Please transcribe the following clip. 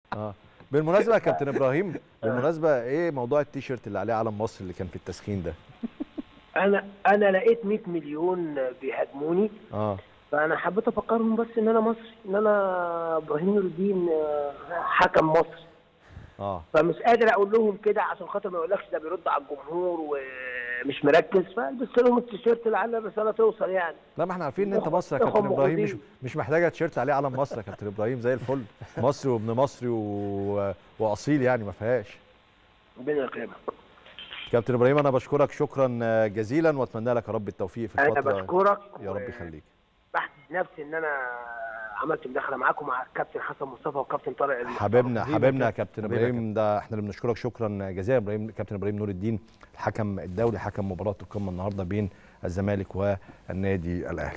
اه بالمناسبه يا كابتن ابراهيم بالمناسبه ايه موضوع التيشيرت اللي عليه علم مصر اللي كان في التسخين ده انا انا لقيت 100 مليون بيهاجموني اه فانا حبيت افكرهم بس ان انا مصري ان انا ابراهيم نور الدين آه، حكم مصر اه فمش قادر اقول لهم كده عشان خاطر ما يقولكش ده بيرد على الجمهور ومش مركز فلبست لهم التيشيرت لعل الرساله توصل يعني لا ما احنا عارفين ان انت مصر يا إخوة كابتن ابراهيم مش مغرضين. مش محتاجه تيشيرت عليه علم مصر يا كابتن ابراهيم زي الفل مصري وابن مصري و... واصيل يعني ما فيهاش ربنا يكرمك كابتن ابراهيم انا بشكرك شكرا جزيلا واتمنى لك يا رب التوفيق في انا الفتره بشكرك يا رب يخليك بحث نفسي ان انا عملت مداخله معاكم مع الكابتن حسن مصطفى والكابتن طارق المحترم. حبيبنا حبيبي حبيبنا يا يا كابتن حبيبي يا ابراهيم ده احنا اللي بنشكرك شكرا جزيلا ابراهيم كابتن ابراهيم نور الدين الحكم الدولي حكم مباراه القمه النهارده بين الزمالك والنادي الاهلي